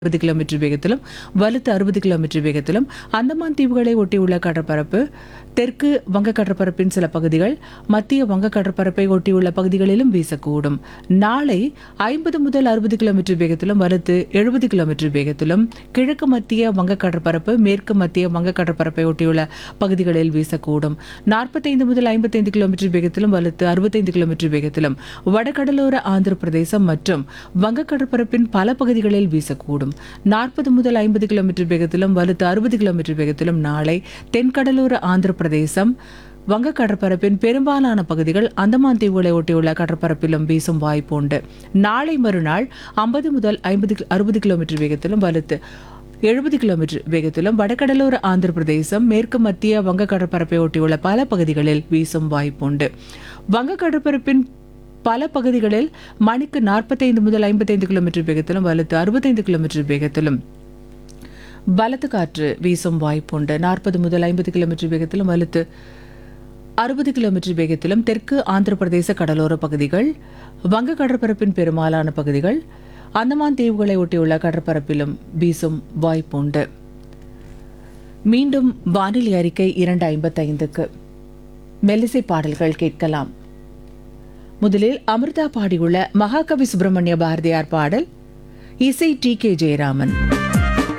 அறுபது கிலோமீட்டர் வேகத்திலும் வலுத்து அறுபது கிலோமீட்டர் வேகத்திலும் அந்தமான் தீவுகளை ஒட்டியுள்ள கடற்பரப்பு தெற்கு வங்க கடற்பரப்பின் சில பகுதிகள் மத்திய வங்க கடற்பரப்பை ஒட்டியுள்ள பகுதிகளிலும் வீசக்கூடும் நாளை ஐம்பது முதல் அறுபது கிலோமீட்டர் வேகத்திலும் வலுத்து எழுபது கிலோமீட்டர் வேகத்திலும் கிழக்கு மத்திய வங்க கடற்பரப்பு மேற்கு மத்திய வங்க கடற்பரப்பை ஒட்டியுள்ள பகுதிகளில் வீசக்கூடும் நாற்பத்தைந்து முதல் ஐம்பத்தைந்து கிலோமீட்டர் வேகத்திலும் வலுத்து அறுபத்தைந்து கிலோமீட்டர் வேகத்திலும் வடகடலோர ஆந்திர பிரதேசம் மற்றும் வங்க கடற்பரப்பின் பல பகுதிகளில் வீசக்கூடும் நாற்பது முதல் ஐம்பது கிலோமீட்டர் வேகத்திலும் வலுத்து அறுபது கிலோமீட்டர் வேகத்திலும் நாளை தென்கடலோர ஆந்திர பிரதேசம் வங்க கடற்பரப்பின் பெரும்பாலான பகுதிகள் அந்தமான் தீவுகளை ஒட்டியுள்ள கடற்பரப்பிலும் வீசும் வாய்ப்பு உண்டு நாளை மறுநாள் ஐம்பது முதல் ஐம்பது அறுபது கிலோமீட்டர் வேகத்திலும் வலுத்து எழுபது கிலோமீட்டர் வேகத்திலும் வடகடலோர ஆந்திர பிரதேசம் மேற்கு மத்திய வங்க கடற்பரப்பை ஒட்டியுள்ள பல பகுதிகளில் வீசும் வாய்ப்புண்டு வங்க கடற்பரப்பின் பல பகுதிகளில் மணிக்கு நாற்பத்தைந்து முதல் ஐம்பத்தைந்து கிலோமீட்டர் வேகத்திலும் வலுத்து அறுபத்தைந்து கிலோமீட்டர் வேகத்திலும் பலத்த காற்று வீசும் வாய்ப்புண்டு நாற்பது முதல் ஐம்பது கிலோமீட்டர் வேகத்திலும் வலுத்து அறுபது கிலோமீட்டர் வேகத்திலும் தெற்கு ஆந்திர பிரதேச கடலோர பகுதிகள் வங்க கடற்பரப்பின் பெரும்பாலான பகுதிகள் அந்தமான் தீவுகளை ஒட்டியுள்ள கடற்பரப்பிலும் வீசும் வாய்ப்புண்டு மீண்டும் வானிலை அறிக்கை இரண்டு ஐம்பத்தைந்துக்கு மெல்லிசை பாடல்கள் கேட்கலாம் முதலில் அமிர்தா பாடியுள்ள மகாகவி சுப்பிரமணிய பாரதியார் பாடல் இசை டி கே ஜெயராமன்